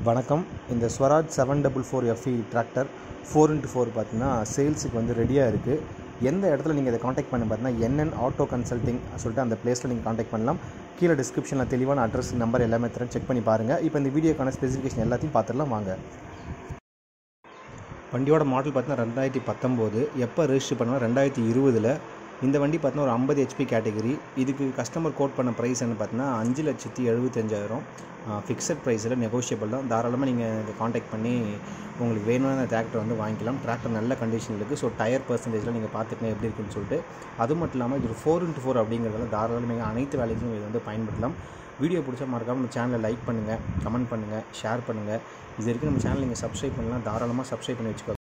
வணக்கம் இந்த Swaraj seven double four FE tractor four into four பார்த்தீங்கன்னா சேல்ஸுக்கு வந்து ரெடியாக இருக்குது எந்த இடத்துல நீங்கள் இதை காண்டாக்ட் பண்ண பார்த்தீங்கன்னா என்என் ஆட்டோ கன்சல்ட்டிங் சொல்லிட்டு அந்த பிளேஸில் நீங்கள் காண்டாக்ட் பண்ணலாம் கீழே டிஸ்கிரிப்ஷனில் தெளிவான அட்ரஸ் நம்பர் எல்லாமே தரேன் செக் பண்ணி பாருங்கள் இப்போ இந்த வீடியோக்கான ஸ்பெசிஃபிகேஷன் எல்லாத்தையும் பார்த்துடலாம் வாங்க வண்டியோட மாடல் பார்த்தீங்கன்னா ரெண்டாயிரத்தி பத்தொம்போது எப்போ ரெஜிஸ்டர் பண்ணால் ரெண்டாயிரத்தி இருபதில் இந்த வண்டி பார்த்தீங்கன்னா ஒரு ஐம்பது ஹெச்பி கேட்டகரி இதுக்கு கஸ்டமர் கோட் பண்ண ப்ரைஸ் என்ன பார்த்தீங்கன்னா அஞ்சு லட்சத்தி எழுபத்தஞ்சாயிரம் ஃபிக்ஸட் ப்ரைஸில் நெகோஷியபிள் தான் தாராளமாக நீங்கள் இதை காண்டாக்ட் பண்ணி உங்களுக்கு வேணுமான டிராக்டர் வந்து வாங்கிக்கலாம் டிராக்டர் நல்ல கண்டிஷனில் இருக்குது ஸோ டயர் பர்சன்டேஜில் நீங்கள் பார்த்துக்கங்க எப்படி இருக்குன்னு சொல்லிட்டு அது மட்டும் இல்லாமல் இது ஒரு ஃபோர் இன்ட்டு ஃபோர் அப்படிங்கிறதால தாராளமாக நீங்கள் அனைத்து வேலைக்கும் இது வந்து பயன்படுத்தலாம் வீடியோ பிடிச்சா மறக்காமல் நம்ம சேனலை லைக் பண்ணுங்கள் கமெண்ட் பண்ணுங்கள் ஷேர் பண்ணுங்கள் இது வரைக்கும் நம்ம சேனல் நீங்கள் சப்ஸ்கிரைப் பண்ணலாம் தாராளமாக சப்ஸ்கிரைப் பண்ணி வச்சுக்கோங்க